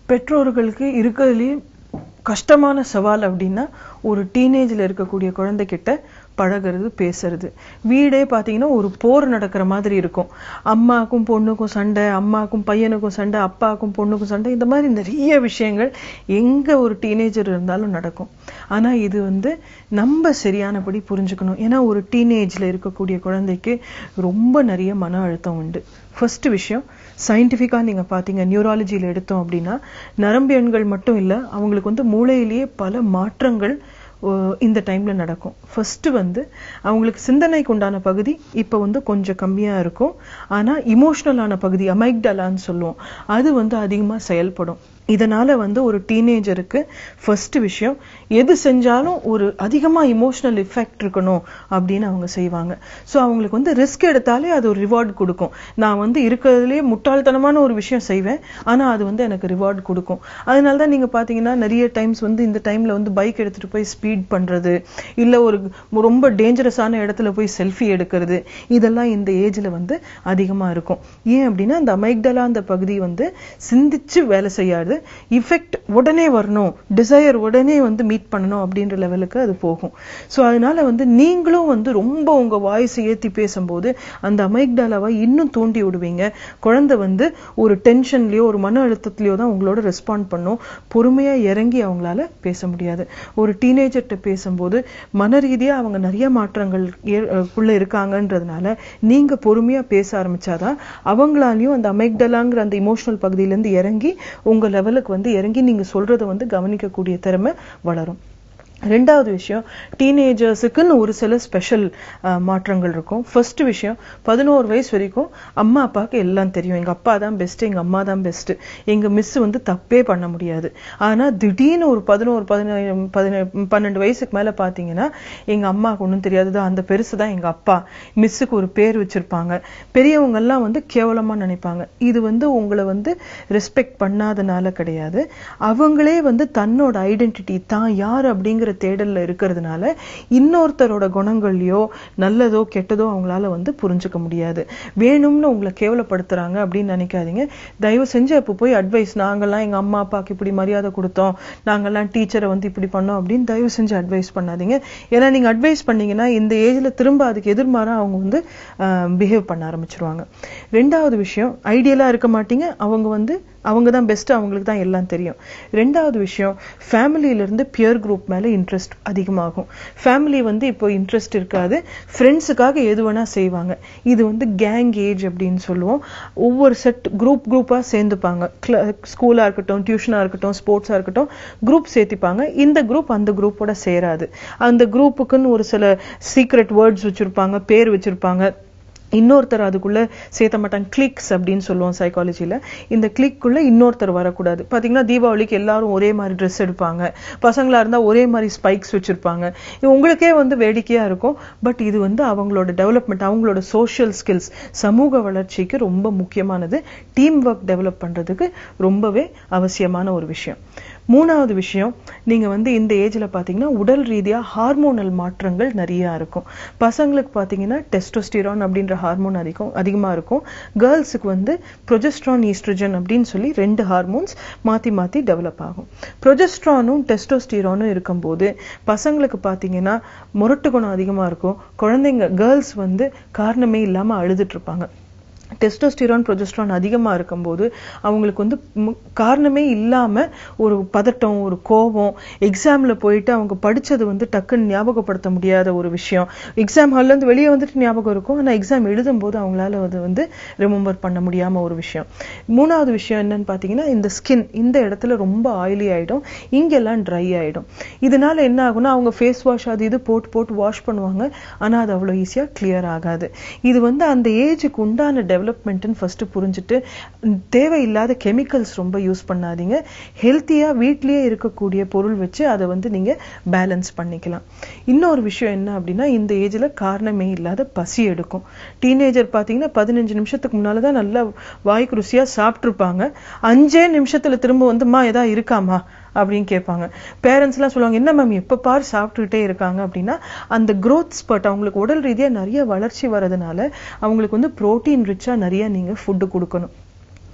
பெற்றோர்களுக்கு இருக்கிறதுலேயே கஷ்டமான சவால் அப்படின்னா ஒரு டீனேஜில் இருக்கக்கூடிய குழந்தைகிட்ட பழகிறது பேசுறது வீடே பார்த்தீங்கன்னா ஒரு போர் நடக்கிற மாதிரி இருக்கும் அம்மாக்கும் பொண்ணுக்கும் சண்டை அம்மாக்கும் பையனுக்கும் சண்டை அப்பாவுக்கும் பொண்ணுக்கும் சண்டை இந்த மாதிரி நிறைய விஷயங்கள் எங்க ஒரு டீனேஜர் இருந்தாலும் நடக்கும் ஆனா இது வந்து நம்ம சரியானபடி புரிஞ்சுக்கணும் ஏன்னா ஒரு டீனேஜ்ல இருக்கக்கூடிய குழந்தைக்கு ரொம்ப நிறைய மன அழுத்தம் உண்டு ஃபர்ஸ்ட் விஷயம் சயின்டிஃபிக்காக நீங்கள் பார்த்தீங்க நியூராலஜியில் எடுத்தோம் அப்படின்னா நரம்பு எண்கள் மட்டும் இல்லை அவங்களுக்கு வந்து மூளையிலேயே பல மாற்றங்கள் ஓ, இந்த டைம்ல நடக்கும் ஃபர்ஸ்ட் வந்து அவங்களுக்கு சிந்தனைக்கு உண்டான பகுதி இப்போ வந்து கொஞ்சம் கம்மியா இருக்கும் ஆனா இமோஷனலான பகுதி அமைக்டலான்னு சொல்லுவோம் அது வந்து அதிகமா செயல்படும் இதனால வந்து ஒரு டீனேஜருக்கு ஃபர்ஸ்ட் விஷயம் எது செஞ்சாலும் ஒரு அதிகமா இமோஷனல் எஃபெக்ட் இருக்கணும் அப்படின்னு அவங்க செய்வாங்க ஸோ அவங்களுக்கு வந்து ரிஸ்க் எடுத்தாலே அது ஒரு ரிவார்டு கொடுக்கும் நான் வந்து இருக்கிறதுலே முட்டாள்தனமான ஒரு விஷயம் செய்வேன் ஆனா அது வந்து எனக்கு ரிவார்டு கொடுக்கும் அதனால தான் நீங்க பாத்தீங்கன்னா நிறைய டைம்ஸ் வந்து இந்த டைம்ல வந்து பைக் எடுத்துட்டு போய் ஸ்பீட் பண்றது இல்ல ஒரு ரொம்ப டேஞ்சரஸான இடத்துல போய் செல்ஃபி எடுக்கிறது இதெல்லாம் இந்த ஏஜ்ல வந்து அதிகமா இருக்கும் ஏன் அப்படின்னா அந்த அமைக்டலா அந்த பகுதி வந்து சிந்திச்சு வேலை செய்யாது இஃபெக்ட் உடனே வரணும் டிசையர் உடனே வந்து மீட் பண்ணணும் அப்படின்ற லெவலுக்கு அது போகும் ஸோ அதனால வந்து நீங்களும் வந்து ரொம்ப உங்க வாய்ஸ் ஏத்தி பேசும்போது அந்த அமைக்டாலாவை இன்னும் தூண்டி விடுவீங்க குழந்தை வந்து ஒரு டென்ஷன்லயோ ஒரு மன அழுத்தத்திலயோ தான் உங்களோட ரெஸ்பாண்ட் பண்ணும் பொறுமையா இறங்கி அவங்களால பேச முடியாது ஒரு டீனேஜர்கிட்ட பேசும்போது மன ரீதியா அவங்க நிறைய மாற்றங்கள் ஏ- அஹ் குள்ள இருக்காங்கன்றதுனால நீங்க பொறுமையா பேச ஆரம்பிச்சாதான் அவங்களாலையும் அந்த அமைக்டலாங்கிற அந்த இமோஷனல் பகுதியில இருந்து இறங்கி உங்க லெவலுக்கு வந்து இறங்கி நீங்க சொல்றதை வந்து கவனிக்கக்கூடிய திறமை வளரும் ரெண்டாவது விஷயம் டீனேஜர்ஸுக்குன்னு ஒரு சில ஸ்பெஷல் மாற்றங்கள் இருக்கும் ஃபர்ஸ்ட் விஷயம் பதினோரு வயசு வரைக்கும் அம்மா அப்பாவுக்கு எல்லாம் தெரியும் எங்க அப்பா தான் பெஸ்ட் எங்க அம்மா தான் பெஸ்ட் எங்க மிஸ் வந்து தப்பே பண்ண முடியாது ஆனா திடீர்னு ஒரு பதினோரு பதினேழு பதினேழு பன்னெண்டு வயசுக்கு மேல பாத்தீங்கன்னா எங்க அம்மாவுக்கு ஒண்ணும் தெரியாது தான் அந்த பெருசு தான் எங்க அப்பா மிஸ்ஸுக்கு ஒரு பேர் வச்சிருப்பாங்க பெரியவங்க எல்லாம் வந்து கேவலமா நினைப்பாங்க இது வந்து உங்களை வந்து ரெஸ்பெக்ட் பண்ணாதனால கிடையாது அவங்களே வந்து தன்னோட ஐடென்டிட்டி தான் யார் அப்படிங்கிற தேடல்ல இருக்கிறதுனால இன்னொருத்தரோட குணங்களையோ நல்லதோ கெட்டதோ அவங்களால வந்து புரிஞ்சுக்க முடியாது வேணும்னு உங்களை கேவலப்படுத்துறாங்க அப்படின்னு நினைக்காதீங்க தயவு செஞ்சு அப்போ போய் அட்வைஸ் நாங்கெல்லாம் எங்க அம்மா அப்பாவுக்கு இப்படி மரியாதை கொடுத்தோம் நாங்கெல்லாம் டீச்சரை வந்து இப்படி பண்ணோம் அப்படின்னு தயவு செஞ்சு அட்வைஸ் பண்ணாதீங்க ஏன்னா நீங்க அட்வைஸ் பண்ணீங்கன்னா இந்த ஏஜ்ல திரும்ப அதுக்கு எதிர்மாறா அவங்க வந்து பிஹேவ் பண்ண ஆரம்பிச்சிருவாங்க ரெண்டாவது விஷயம் ஐடியலா இருக்க மாட்டீங்க அவங்க வந்து அவங்க தான் பெஸ்ட் அவங்களுக்கு தான் எல்லாம் தெரியும் ரெண்டாவது விஷயம் ஃபேமிலியில இருந்து பியர் குரூப் மேல இன்ட்ரெஸ்ட் அதிகமாகும் ஃபேமிலி வந்து இப்போ இன்ட்ரெஸ்ட் இருக்காது ஃப்ரெண்ட்ஸுக்காக எது வேணா செய்வாங்க இது வந்து கேங் ஏஜ் அப்படின்னு சொல்லுவோம் ஒவ்வொரு செட் குரூப் குரூப்பா சேர்ந்துப்பாங்க ஸ்கூலா இருக்கட்டும் டியூஷனா இருக்கட்டும் ஸ்போர்ட்ஸா இருக்கட்டும் குரூப் சேர்த்திப்பாங்க இந்த குரூப் அந்த குரூப்போட சேராது அந்த குரூப்புக்குன்னு ஒரு சில சீக்ரெட் வேர்ட்ஸ் வச்சிருப்பாங்க பேர் வச்சிருப்பாங்க இன்னொருத்தர் அதுக்குள்ள சேர்த்த மாட்டாங்க கிளிக்ஸ் அப்படின்னு சொல்லுவோம் சைக்காலஜில இந்த கிளிக்குள்ள இன்னொருத்தர் வரக்கூடாது பாத்தீங்கன்னா தீபாவளிக்கு எல்லாரும் ஒரே மாதிரி ட்ரெஸ் எடுப்பாங்க பசங்களா இருந்தா ஒரே மாதிரி ஸ்பைக்ஸ் வச்சிருப்பாங்க இது உங்களுக்கே வந்து வேடிக்கையா இருக்கும் பட் இது வந்து அவங்களோட டெவலப்மெண்ட் அவங்களோட சோஷியல் ஸ்கில்ஸ் சமூக வளர்ச்சிக்கு ரொம்ப முக்கியமானது டீம் ஒர்க் டெவலப் பண்றதுக்கு ரொம்பவே அவசியமான ஒரு விஷயம் மூணாவது விஷயம் நீங்க வந்து இந்த ஏஜ்ல பாத்தீங்கன்னா உடல் ரீதியா ஹார்மோனல் மாற்றங்கள் நிறைய இருக்கும் பசங்களுக்கு பாத்தீங்கன்னா டெஸ்டோஸ்டிரான் அப்படின்ற ஹார்மோன் அதிகம் அதிகமா இருக்கும் கேர்ள்ஸுக்கு வந்து ப்ரொஜெஸ்ட்ரான் ஈஸ்ட்ரஜன் அப்படின்னு சொல்லி ரெண்டு ஹார்மோன்ஸ் மாத்தி மாத்தி டெவலப் ஆகும் ப்ரொஜெஸ்ட்ரானும் டெஸ்டோஸ்டிரானும் இருக்கும்போது பசங்களுக்கு பாத்தீங்கன்னா முரட்டு குணம் அதிகமா இருக்கும் குழந்தைங்க கேர்ள்ஸ் வந்து காரணமே இல்லாம அழுதுட்டு இருப்பாங்க டெஸ்டோஸ்டிரான் ப்ரொஜெஸ்ட்ரான் அதிகமா இருக்கும்போது அவங்களுக்கு வந்து மு- காரணமே இல்லாம ஒரு பதட்டம் ஒரு கோபம் எக்ஸாம்ல போயிட்டு அவங்க படிச்சது வந்து டக்குன்னு ஞாபகப்படுத்த முடியாத ஒரு விஷயம் எக்ஸாம் ஹால்ல இருந்து வெளியே வந்துட்டு ஞாபகம் இருக்கும் ஆனா எக்ஸாம் எழுதும்போது அவங்களால அது வந்து ரிமெம்பர் பண்ண முடியாம ஒரு விஷயம் மூணாவது விஷயம் என்னன்னு பாத்தீங்கன்னா இந்த ஸ்கின் இந்த இடத்துல ரொம்ப ஆயிலி ஆயிடும் இங்கெல்லாம் ட்ரை ஆயிடும் இதனால என்ன ஆகும்னா அவங்க ஃபேஸ் வாஷ் அது இது போட்டு போட்டு வாஷ் பண்ணுவாங்க ஆனா அது அவ்வளவு ஈஸியா கிளியர் ஆகாது இது வந்து அந்த ஏஜுக்கு உண்டான டெவலப்மெண்ட்னு ஃபர்ஸ்ட் புரிஞ்சுட்டு ம், தேவையில்லாத கெமிக்கல்ஸ் ரொம்ப யூஸ் பண்ணாதீங்க ஹெல்த்தியா வீட்லயே இருக்கக்கூடிய பொருள் வச்சு அதை வந்து நீங்க பேலன்ஸ் பண்ணிக்கலாம் இன்னொரு விஷயம் என்ன அப்படின்னா இந்த ஏஜ்ல காரணமே இல்லாத பசி எடுக்கும் டீனேஜர் பாத்தீங்கன்னா பதினஞ்சு நிமிஷத்துக்கு முன்னால தான் நல்லா வாய்க்கு ருசியா சாப்பிட்டுருப்பாங்க அஞ்சே நிமிஷத்துல திரும்ப வந்துமா ஏதா இருக்காமா அப்படின்னு கேட்பாங்க பேரண்ட்ஸ் எல்லாம் சொல்லுவாங்க என்ன மேம் எப்ப பாரு சாப்பிட்டுக்கிட்டே இருக்காங்க அப்படின்னா அந்த growth ஸ்பர்ட் அவங்களுக்கு உடல் ரீதியா நிறைய வளர்ச்சி வர்றதுனால அவங்களுக்கு வந்து புரோட்டீன் ரிச்சா நிறைய நீங்க ஃபுட்டு கொடுக்கணும்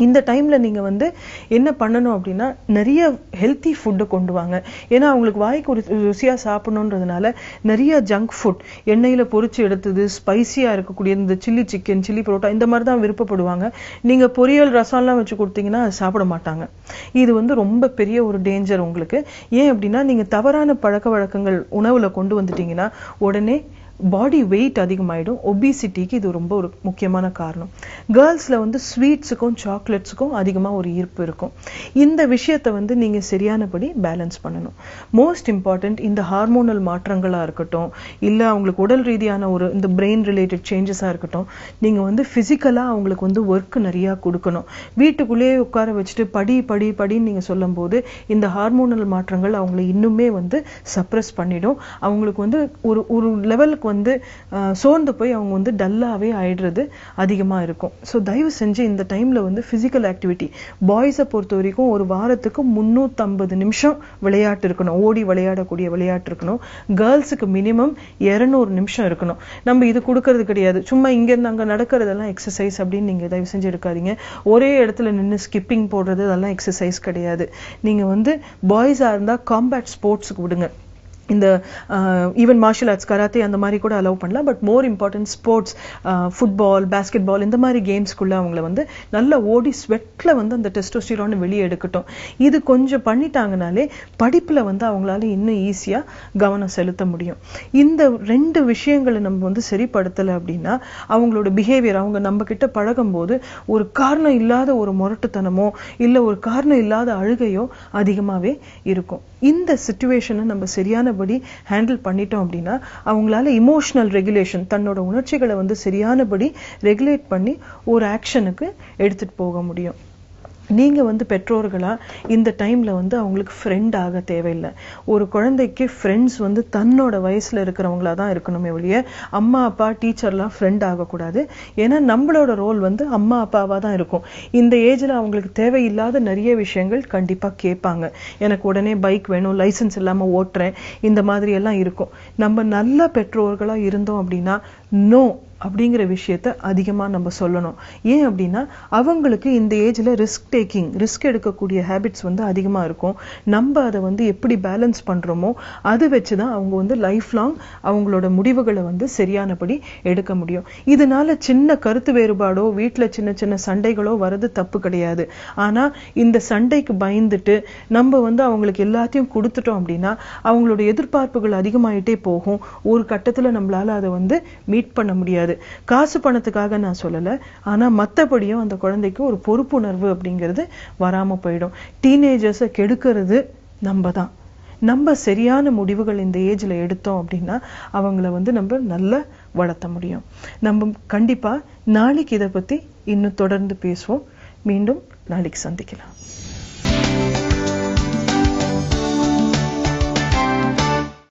இந்த டைம்ல நீங்க வந்து என்ன பண்ணணும் அப்படின்னா நிறைய ஹெல்த்தி ஃபுட்டு கொண்டு வாங்க ஏன்னா அவங்களுக்கு வாய்க்கு ஒரு ருசியா சாப்பிடணுன்றதுனால நிறைய ஜங்க் ஃபுட் எண்ணெயில பொரிச்சு எடுத்தது ஸ்பைசியா இருக்கக்கூடிய இந்த சில்லி சிக்கன் சில்லி பரோட்டா இந்த மாதிரி தான் விருப்பப்படுவாங்க நீங்க பொரியல் ரசம்லாம் வச்சு கொடுத்தீங்கன்னா அது சாப்பிட மாட்டாங்க இது வந்து ரொம்ப பெரிய ஒரு டேஞ்சர் உங்களுக்கு ஏன் அப்படின்னா நீங்க தவறான பழக்க வழக்கங்கள் உணவுல கொண்டு வந்துட்டீங்கன்னா உடனே பாடி வெயிட் அதிகமாயிடும் ஒபிசிட்டிக்கு இது ரொம்ப ஒரு முக்கியமான காரணம் கேர்ள்ஸ்ல வந்து ஸ்வீட்ஸுக்கும் சாக்லேட்ஸுக்கும் அதிகமா ஒரு ஈர்ப்பு இருக்கும் இந்த விஷயத்தை வந்து நீங்க சரியானபடி பேலன்ஸ் பண்ணணும் மோஸ்ட் இம்பார்ட்டன்ட் இந்த ஹார்மோனல் மாற்றங்களா இருக்கட்டும் இல்ல அவங்களுக்கு உடல் ரீதியான ஒரு இந்த பிரெயின் ரிலேட்டட் சேஞ்சஸா இருக்கட்டும் நீங்க வந்து பிசிக்கலா அவங்களுக்கு வந்து ஒர்க் நிறைய கொடுக்கணும் வீட்டுக்குள்ளேயே உட்கார வச்சுட்டு படி படி படின்னு நீங்க சொல்லும் போது இந்த ஹார்மோனல் மாற்றங்கள் அவங்களை இன்னுமே வந்து சப்ரஸ் பண்ணிடும் அவங்களுக்கு வந்து ஒரு ஒரு லெவலுக்கு வந்து அஹ், சோர்ந்து போய் அவங்க வந்து டல்லாவே ஆயிடுறது அதிகமா இருக்கும் ஸோ தயவு செஞ்சு இந்த டைம்ல வந்து பிசிக்கல் ஆக்டிவிட்டி பாய்ஸை பொறுத்த வரைக்கும் ஒரு வாரத்துக்கு முந்நூற்றம்பது நிமிஷம் விளையாட்டு இருக்கணும் ஓடி விளையாடக்கூடிய விளையாட்டு இருக்கணும் கேர்ள்ஸுக்கு மினிமம் இருநூறு நிமிஷம் இருக்கணும் நம்ம இது கொடுக்கறது கிடையாது சும்மா இங்க இருந்து அங்க நடக்கிறதெல்லாம் எக்ஸசைஸ் அப்படின்னு நீங்க தயவு செஞ்சு எடுக்காதீங்க ஒரே இடத்துல நின்னு ஸ்கிப்பிங் போடுறது அதெல்லாம் எக்ஸசைஸ் கிடையாது நீங்க வந்து பாய்ஸா இருந்தா காம்பேட் ஸ்போர்ட்ஸுக்கு விடுங்க இந்த ஈவன் மார்ஷல் ஆர்ட்ஸ் கராத்தே அந்த மாதிரி கூட அலோவ் பண்ணலாம் but more important sports football basketball இந்த மாதிரி கேம்ஸ்க்குள்ள அவங்கள வந்து நல்லா ஓடி ஸ்வெட்ல வந்து அந்த டெஸ்டோஸ்டிரான் வெளியே எடுக்கட்டும் இது கொஞ்சம் பண்ணிட்டாங்கனாலே படிப்புல வந்து அவங்களால இன்னும் ஈஸியா கவனம் செலுத்த முடியும் இந்த ரெண்டு விஷயங்களை நம்ம வந்து சரிப்படுத்தலை அப்படின்னா அவங்களோட பிஹேவியர் அவங்க நம்ம கிட்ட பழகும் போது ஒரு காரணம் இல்லாத ஒரு முரட்டுத்தனமோ இல்ல ஒரு காரணம் இல்லாத அழுகையோ அதிகமாவே இருக்கும் இந்த சுச்சுவேஷனை நம்ம சரியானபடி ஹேண்டில் பண்ணிட்டோம் அப்படின்னா அவங்களால இமோஷனல் ரெகுலேஷன் தன்னோட உணர்ச்சிகளை வந்து சரியானபடி ரெகுலேட் பண்ணி ஒரு ஆக்ஷனுக்கு எடுத்துட்டு போக முடியும் நீங்க வந்து பெற்றோர்களா இந்த டைம்ல வந்து அவங்களுக்கு ஃப்ரெண்ட் ஆக தேவையில்லை ஒரு குழந்தைக்கு ஃப்ரெண்ட்ஸ் வந்து தன்னோட வயசுல இருக்கிறவங்களா தான் இருக்கணுமே ஒழிய அம்மா அப்பா டீச்சர்லாம் ஃப்ரெண்ட் ஆகக்கூடாது ஏன்னா நம்மளோட ரோல் வந்து அம்மா அப்பாவா தான் இருக்கும் இந்த ஏஜ்ல அவங்களுக்கு தேவையில்லாத நிறைய விஷயங்கள் கண்டிப்பா கேட்பாங்க எனக்கு உடனே பைக் வேணும் லைசென்ஸ் இல்லாம ஓட்டுறேன் இந்த மாதிரி எல்லாம் இருக்கும் நம்ம நல்ல பெற்றோர்களா இருந்தோம் அப்படின்னா நோ அப்படிங்கிற விஷயத்த அதிகமா நம்ம சொல்லணும் ஏன் அப்படின்னா அவங்களுக்கு இந்த ஏஜ்ல ரிஸ்க் டேக்கிங் ரிஸ்க் எடுக்கக்கூடிய ஹேபிட்ஸ் வந்து அதிகமா இருக்கும் நம்ம அதை வந்து எப்படி பேலன்ஸ் பண்றோமோ அது வச்சுதான் அவங்க வந்து லைஃப் லாங் அவங்களோட முடிவுகளை வந்து சரியானபடி எடுக்க முடியும் இதனால சின்ன கருத்து வேறுபாடோ வீட்ல சின்ன சின்ன சண்டைகளோ வர்றது தப்பு கிடையாது ஆனா இந்த சண்டைக்கு பயந்துட்டு நம்ம வந்து அவங்களுக்கு எல்லாத்தையும் கொடுத்துட்டோம் அப்படின்னா அவங்களோட எதிர்பார்ப்புகள் அதிகமாயிட்டே போகும் ஒரு கட்டத்துல நம்மளால அதை வந்து மீட் பண்ண முடியாது காசு பணத்துக்காக நான் சொல்லல ஆனா மத்தபடியும் அந்த குழந்தைக்கு ஒரு பொறுப்புணர்வு அப்படிங்கிறது வராம போயிடும் டீனேஜர்ஸை கெடுக்கிறது நம்ம தான் நம்ம சரியான முடிவுகள் இந்த ஏஜ்ல எடுத்தோம் அப்படின்னா அவங்கள வந்து நம்ம நல்லா வளர்த்த முடியும் நம்ம கண்டிப்பா நாளைக்கு இதை பத்தி இன்னும் தொடர்ந்து பேசுவோம் மீண்டும் நாளைக்கு சந்திக்கலாம்